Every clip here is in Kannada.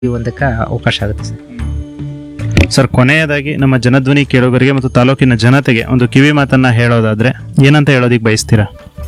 ಒಂದಕ್ಕೆ ಅವಕಾಶ ಆಗುತ್ತೆ ಸರ್ ಸರ್ ಕೊನೆಯದಾಗಿ ನಮ್ಮ ಜನಧ್ವನಿ ಕೇಳುಗರಿಗೆ ಮತ್ತು ತಾಲೂಕಿನ ಜನತೆಗೆ ಒಂದು ಕಿವಿ ಮಾತನ್ನ ಹೇಳೋದಾದ್ರೆ ಏನಂತ ಹೇಳೋದಿಕ್ ಬಯಸ್ತೀರಾ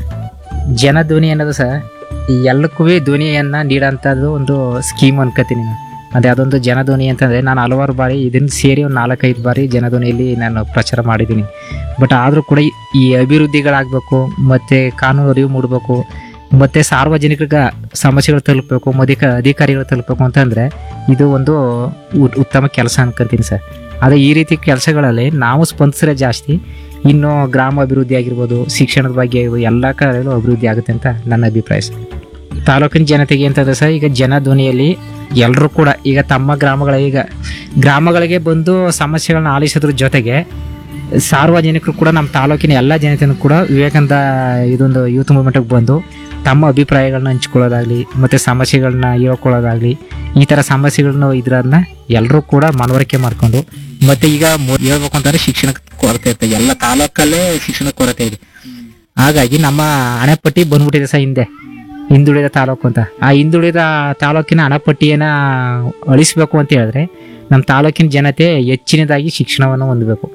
ಜನಧ್ವನಿ ಅನ್ನೋದು ಸರ್ ಎಲ್ಲಕ್ಕೂ ಧ್ವನಿಯನ್ನು ನೀಡೋಂಥದ್ದು ಒಂದು ಸ್ಕೀಮ್ ಅನ್ಕೋತೀನಿ ನಾನು ಅದೇ ಅದೊಂದು ಜನಧ್ವನಿ ಅಂತಂದರೆ ನಾನು ಹಲವಾರು ಬಾರಿ ಇದನ್ನು ಸೇರಿ ಒಂದು ನಾಲ್ಕೈದು ಬಾರಿ ಜನಧ್ವನಿಯಲ್ಲಿ ನಾನು ಪ್ರಚಾರ ಮಾಡಿದ್ದೀನಿ ಬಟ್ ಆದರೂ ಕೂಡ ಈ- ಈ ಅಭಿವೃದ್ಧಿಗಳಾಗಬೇಕು ಮತ್ತು ಕಾನೂನು ಅರಿವು ಮೂಡಬೇಕು ಮತ್ತು ಸಾರ್ವಜನಿಕರಿಗೆ ಸಮಸ್ಯೆಗಳು ತಲುಪಬೇಕು ಮಧಿಕ ಅಧಿಕಾರಿಗಳು ತಲುಪಬೇಕು ಅಂತಂದರೆ ಇದು ಒಂದು ಉ- ಉತ್ತಮ ಕೆಲಸ ಅನ್ಕೊಂತೀನಿ ಸರ್ ಅದೇ ಈ ರೀತಿ ಕೆಲಸಗಳಲ್ಲಿ ನಾವು ಸ್ಪಂದಿಸಿದ್ರೆ ಜಾಸ್ತಿ ಇನ್ನು ಗ್ರಾಮ ಅಭಿವೃದ್ಧಿ ಆಗಿರ್ಬೋದು ಶಿಕ್ಷಣದ ಬಗ್ಗೆ ಆಗಿರ್ಬೋದು ಎಲ್ಲ ಕಡೆಯಲ್ಲೂ ಅಭಿವೃದ್ಧಿ ಆಗುತ್ತೆ ಅಂತ ನನ್ನ ಅಭಿಪ್ರಾಯ ಸರ್ ತಾಲೂಕಿನ ಜನತೆಗೆ ಅಂತಂದ್ರೆ ಸರ್ ಈಗ ಜನಧ್ವನಿಯಲ್ಲಿ ಎಲ್ಲರೂ ಕೂಡ ಈಗ ತಮ್ಮ ಗ್ರಾಮಗಳ ಈಗ ಗ್ರಾಮಗಳಿಗೆ ಬಂದು ಸಮಸ್ಯೆಗಳನ್ನ ಆಲಿಸೋದ್ರ ಜೊತೆಗೆ ಸಾರ್ವಜನಿಕರು ಕೂಡ ನಮ್ಮ ತಾಲೂಕಿನ ಎಲ್ಲ ಜನತೆಯೂ ಕೂಡ ವಿವೇಕಾನಂದ ಇದೊಂದು ಯೂತ್ ಮೂವ್ಮೆಂಟ್ಗೆ ಬಂದು ತಮ್ಮ ಅಭಿಪ್ರಾಯಗಳನ್ನ ಹಂಚ್ಕೊಳ್ಳೋದಾಗಲಿ ಮತ್ತು ಸಮಸ್ಯೆಗಳನ್ನ ಹೇಳ್ಕೊಳ್ಳೋದಾಗಲಿ ಈ ಥರ ಸಮಸ್ಯೆಗಳನ್ನ ಇದ್ರನ್ನ ಎಲ್ಲರೂ ಕೂಡ ಮನವರಿಕೆ ಮಾಡಿಕೊಂಡು ಮತ್ತು ಈಗ ಮೊ- ಹೇಳ್ಬೇಕು ಅಂತಂದ್ರೆ ಶಿಕ್ಷಣಕ್ಕೆ ಕೊರತೆ ಇರುತ್ತೆ ಎಲ್ಲ ತಾಲೂಕಲ್ಲೇ ಶಿಕ್ಷಣದ ಕೊರತೆ ಇದೆ ಹಾಗಾಗಿ ನಮ್ಮ ಹಣೆಪಟ್ಟಿ ಬಂದ್ಬಿಟ್ಟಿದೆ ಸಹ ಹಿಂದೆ ಹಿಂದುಳಿದ ತಾಲೂಕು ಅಂತ ಆ ಹಿಂದುಳಿದ ತಾಲೂಕಿನ ಹಣಪಟ್ಟಿಯನ್ನು ಅಳಿಸ್ಬೇಕು ಅಂತ ಹೇಳಿದ್ರೆ ನಮ್ಮ ತಾಲೂಕಿನ ಜನತೆ ಹೆಚ್ಚಿನದಾಗಿ ಶಿಕ್ಷಣವನ್ನು ಹೊಂದಬೇಕು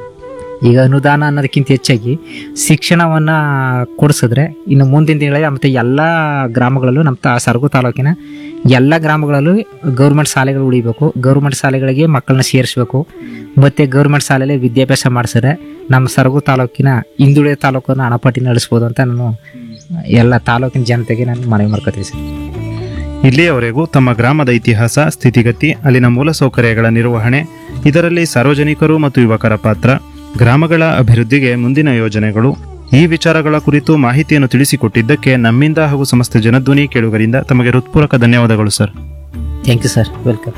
ಈಗ ಅನುದಾನ ಅನ್ನೋದಕ್ಕಿಂತ ಹೆಚ್ಚಾಗಿ ಶಿಕ್ಷಣವನ್ನು ಕೊಡಿಸಿದ್ರೆ ಇನ್ನು ಮುಂದಿನ ದಿನಗಳಲ್ಲಿ ಮತ್ತು ಎಲ್ಲ ಗ್ರಾಮಗಳಲ್ಲೂ ನಮ್ಮ ತಾ ಸರಗು ತಾಲೂಕಿನ ಎಲ್ಲ ಗ್ರಾಮಗಳಲ್ಲೂ ಗೌರ್ಮೆಂಟ್ ಶಾಲೆಗಳು ಉಳಿಬೇಕು ಗೌರ್ಮೆಂಟ್ ಶಾಲೆಗಳಿಗೆ ಮಕ್ಕಳನ್ನ ಸೇರಿಸ್ಬೇಕು ಮತ್ತು ಗೌರ್ಮೆಂಟ್ ಶಾಲೆಯಲ್ಲಿ ವಿದ್ಯಾಭ್ಯಾಸ ಮಾಡಿಸಿದ್ರೆ ನಮ್ಮ ಸರಗು ತಾಲೂಕಿನ ಹಿಂದುಳಿದ ತಾಲೂಕನ್ನು ಹಣಪಟ್ಟಿನ ಅಳಿಸ್ಬೋದು ಅಂತ ನಾನು ಎಲ್ಲ ತಾಲೂಕಿನ ಜನತೆಗೆ ನಾನು ಮನವಿ ಮಾಡ್ಕೊತೀನಿ ಸರ್ ಇಲ್ಲಿಯವರೆಗೂ ತಮ್ಮ ಗ್ರಾಮದ ಇತಿಹಾಸ ಸ್ಥಿತಿಗತಿ ಅಲ್ಲಿನ ಮೂಲಸೌಕರ್ಯಗಳ ನಿರ್ವಹಣೆ ಇದರಲ್ಲಿ ಸಾರ್ವಜನಿಕರು ಮತ್ತು ಯುವಕರ ಪಾತ್ರ ಗ್ರಾಮಗಳ ಅಭಿವೃದ್ಧಿಗೆ ಮುಂದಿನ ಯೋಜನೆಗಳು ಈ ವಿಚಾರಗಳ ಕುರಿತು ಮಾಹಿತಿಯನ್ನು ತಿಳಿಸಿಕೊಟ್ಟಿದ್ದಕ್ಕೆ ನಮ್ಮಿಂದ ಹಾಗೂ ಸಮಸ್ತ ಜನಧ್ವನಿ ಕೇಳುಗರಿಂದ ತಮಗೆ ಹೃತ್ಪೂರ್ವಕ ಧನ್ಯವಾದಗಳು sir thank you sir welcome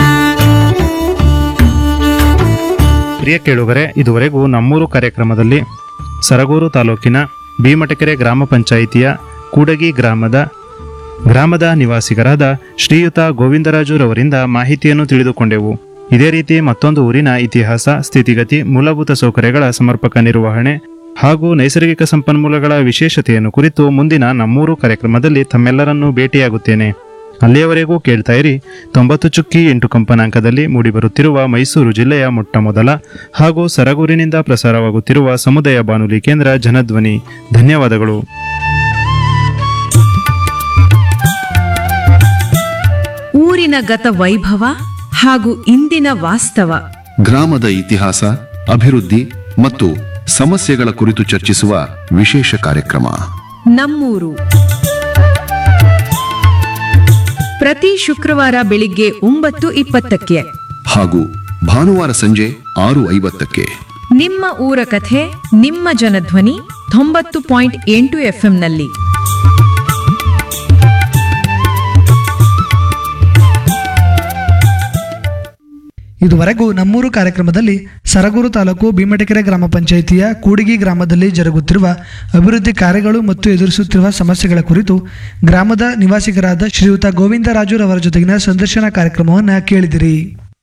ಪ್ರಿಯ ಕೇಳುಗರೆ ಇದುವರೆಗೂ ನಮ್ಮೂರು ಕಾರ್ಯಕ್ರಮದಲ್ಲಿ ಸರಗೂರು ತಾಲೂಕಿನ ಭೀಮಟಕೆರೆ ಗ್ರಾಮ ಪಂಚಾಯಿತಿಯ ಕೂಡಗಿ ಗ್ರಾಮದ ಗ್ರಾಮದ ನಿವಾಸಿಗರಾದ ಶ್ರೀಯುತ ಗೋವಿಂದರಾಜುರವರಿಂದ ಮಾಹಿತಿಯನ್ನು ತಿಳಿದುಕೊಂಡೆವು ಇದೇ ರೀತಿ ಮತ್ತೊಂದು ಊರಿನ ಇತಿಹಾಸ ಸ್ಥಿತಿಗತಿ ಮೂಲಭೂತ ಸೌಕರ್ಯಗಳ ಸಮರ್ಪಕ ನಿರ್ವಹಣೆ ಹಾಗೂ ನೈಸರ್ಗಿಕ ಸಂಪನ್ಮೂಲಗಳ ವಿಶೇಷತೆಯನ್ನು ಕುರಿತು ಮುಂದಿನ ನಮ್ಮೂರು ಕಾರ್ಯಕ್ರಮದಲ್ಲಿ ತಮ್ಮೆಲ್ಲರನ್ನೂ ಭೇಟಿಯಾಗುತ್ತೇನೆ ಅಲ್ಲಿಯವರೆಗೂ ಕೇಳ್ತಾ ಇರಿ ತೊಂಬತ್ತು ಚುಕ್ಕಿ ಎಂಟು ಕಂಪನಾಂಕದಲ್ಲಿ ಮೂಡಿಬರುತ್ತಿರುವ ಮೈಸೂರು ಜಿಲ್ಲೆಯ ಮೊಟ್ಟಮೊದಲ ಹಾಗೂ ಸರಗೂರಿನಿಂದ ಪ್ರಸಾರವಾಗುತ್ತಿರುವ ಸಮುದಾಯ ಬಾನುಲಿ ಕೇಂದ್ರ ಜನಧ್ವನಿ ಧನ್ಯವಾದಗಳು ಊರಿನ ಗತ ವೈಭವ ಹಾಗೂ ಇಂದಿನ ವಾಸ್ತವ ಗ್ರಾಮದ ಇತಿಹಾಸ ಅಭಿವೃದ್ಧಿ ಮತ್ತು ಸಮಸ್ಯೆಗಳ ಕುರಿತು ಚರ್ಚಿಸುವ ವಿಶೇಷ ಕಾರ್ಯಕ್ರಮ ನಮ್ಮೂರು ಪ್ರತಿ ಶುಕ್ರವಾರ ಬೆಳಿಗ್ಗೆ ಒಂಬತ್ತು ಇಪ್ಪತ್ತಕ್ಕೆ ಹಾಗೂ ಭಾನುವಾರ ಸಂಜೆ ಆರು ಐವತ್ತಕ್ಕೆ ನಿಮ್ಮ ಊರ ಕಥೆ ನಿಮ್ಮ ಜನಧ್ವನಿ ತೊಂಬತ್ತು ಪಾಯಿಂಟ್ ಎಂಟು ಎಫ್ಎಂನಲ್ಲಿ ಇದುವರೆಗೂ ನಮ್ಮೂರು ಕಾರ್ಯಕ್ರಮದಲ್ಲಿ ಸರಗೂರು ತಾಲೂಕು ಭೀಮಟಕೆರೆ ಗ್ರಾಮ ಪಂಚಾಯಿತಿಯ ಕೂಡಿಗಿ ಗ್ರಾಮದಲ್ಲಿ ಜರುಗುತ್ತಿರುವ ಅಭಿವೃದ್ಧಿ ಕಾರ್ಯಗಳು ಮತ್ತು ಎದುರಿಸುತ್ತಿರುವ ಸಮಸ್ಯೆಗಳ ಕುರಿತು ಗ್ರಾಮದ ನಿವಾಸಿಗರಾದ ಶ್ರೀಯುತ ಗೋವಿಂದರಾಜುರವರ ಜೊತೆಗಿನ ಸಂದರ್ಶನ ಕಾರ್ಯಕ್ರಮವನ್ನು ಕೇಳಿದಿರಿ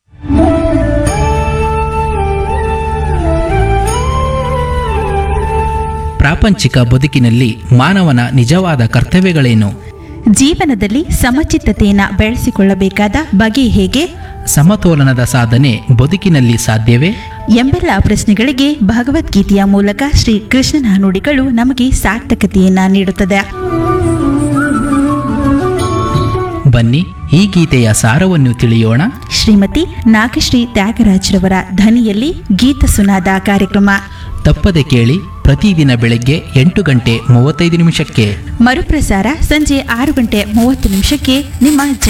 ಪ್ರಾಪಂಚಿಕ ಬದುಕಿನಲ್ಲಿ ಮಾನವನ ನಿಜವಾದ ಕರ್ತವ್ಯಗಳೇನು ಜೀವನದಲ್ಲಿ ಸಮಚಿತ್ತತೆಯನ್ನು ಬೆಳೆಸಿಕೊಳ್ಳಬೇಕಾದ ಬಗೆ ಹೇಗೆ ಸಮತೋಲನದ ಸಾಧನೆ ಬದುಕಿನಲ್ಲಿ ಸಾಧ್ಯವೇ ಎಂಬೆಲ್ಲ ಪ್ರಶ್ನೆಗಳಿಗೆ ಭಗವದ್ಗೀತೆಯ ಮೂಲಕ ಶ್ರೀ ಕೃಷ್ಣನ ನುಡಿಗಳು ನಮಗೆ ಸಾರ್ಥಕತೆಯನ್ನ ನೀಡುತ್ತದೆ ಬನ್ನಿ ಈ ಗೀತೆಯ ಸಾರವನ್ನು ತಿಳಿಯೋಣ ಶ್ರೀಮತಿ ನಾಗಶ್ರೀ ತ್ಯಾಗರಾಜ್ರವರ ಧ್ವನಿಯಲ್ಲಿ ಗೀತ ಸುನಾದ ಕಾರ್ಯಕ್ರಮ ತಪ್ಪದೆ ಕೇಳಿ ಪ್ರತಿದಿನ ಬೆಳಗ್ಗೆ ಎಂಟು ಗಂಟೆ ಮೂವತ್ತೈದು ನಿಮಿಷಕ್ಕೆ ಮರುಪ್ರಸಾರ ಸಂಜೆ ಆರು ಗಂಟೆ ಮೂವತ್ತು ನಿಮಿಷಕ್ಕೆ ನಿಮ್ಮ